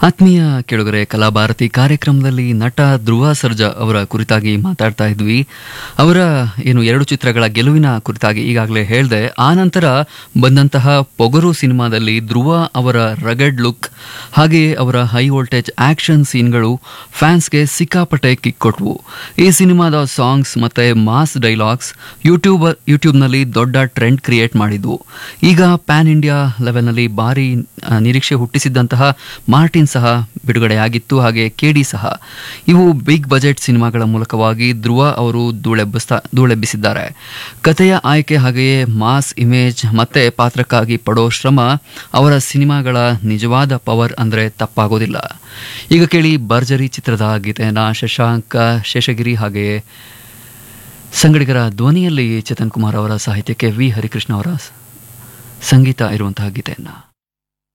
ಆತ್ಮೀಯ ಕೆಳಗರೆ ಕಲಾಭಾರತಿ ಕಾರ್ಯಕ್ರಮದಲ್ಲಿ ನಟ ಧ್ರುವ ಸರ್ಜಾ ಅವರ ಕುರಿತಾಗಿ ಮಾತಾಡ್ತಾ ಇದ್ವಿ ಅವರ ಏನು ಎರಡು ಚಿತ್ರಗಳ ಗೆಲುವಿನ ಕುರಿತಾಗಿ ಈಗಾಗಲೇ ಹೇಳಿದೆ ಆ ನಂತರ ಬಂದಂತಹ ಪೊಗರು ಸಿನಿಮಾದಲ್ಲಿ ಧ್ರುವ ಅವರ ರಗಡ್ ಲುಕ್ ಹಾಗೆಯೇ ಅವರ ಹೈ ವೋಲ್ಟೇಜ್ ಆಕ್ಷನ್ ಸೀನ್ಗಳು ಫ್ಯಾನ್ಸ್ಗೆ ಸಿಕ್ಕಾಪಟ್ಟೆ ಕಿಕ್ ಕೊಟ್ವು ಈ ಸಿನಿಮಾದ ಸಾಂಗ್ಸ್ ಮತ್ತೆ ಮಾಸ್ ಡೈಲಾಗ್ಸ್ ಯೂಟ್ಯೂಬ್ ಯೂಟ್ಯೂಬ್ನಲ್ಲಿ ದೊಡ್ಡ ಟ್ರೆಂಡ್ ಕ್ರಿಯೇಟ್ ಮಾಡಿದ್ವು ಈಗ ಪ್ಯಾನ್ ಇಂಡಿಯಾ ಲೆವೆಲ್ನಲ್ಲಿ ಭಾರಿ ಆ, ನಿರೀಕ್ಷೆ ಹುಟ್ಟಿಸಿದ್ದಂತಹ ಮಾರ್ಟಿನ್ ಸಹ ಬಿಡುಗಡೆಯಾಗಿತ್ತು ಹಾಗೆ ಕೆಡಿ ಸಹ ಇವು ಬಿಗ್ ಬಜೆಟ್ ಸಿನಿಮಾಗಳ ಮೂಲಕವಾಗಿ ಧ್ರುವ ಅವರು ಧೂಳೆಬ್ಬಿಸ್ತಾ ಧೂಳೆಬ್ಬಿಸಿದ್ದಾರೆ ಕಥೆಯ ಆಯ್ಕೆ ಹಾಗೆಯೇ ಮಾಸ್ ಇಮೇಜ್ ಮತ್ತೆ ಪಾತ್ರಕ್ಕಾಗಿ ಪಡೋ ಶ್ರಮ ಅವರ ಸಿನಿಮಾಗಳ ನಿಜವಾದ ಪವರ್ ಅಂದರೆ ತಪ್ಪಾಗೋದಿಲ್ಲ ಈಗ ಕೇಳಿ ಭರ್ಜರಿ ಚಿತ್ರದ ಗೀತೆಯನ್ನ ಶಶಾಂಕ ಶೇಷಗಿರಿ ಹಾಗೆಯೇ ಸಂಗಡಿಗರ ಧ್ವನಿಯಲ್ಲಿ ಚೇತನ್ ಕುಮಾರ್ ಅವರ ಸಾಹಿತ್ಯಕ್ಕೆ ವಿ ಹರಿಕೃಷ್ಣ ಅವರ ಸಂಗೀತ ಇರುವಂತಹ ಗೀತೆಯನ್ನ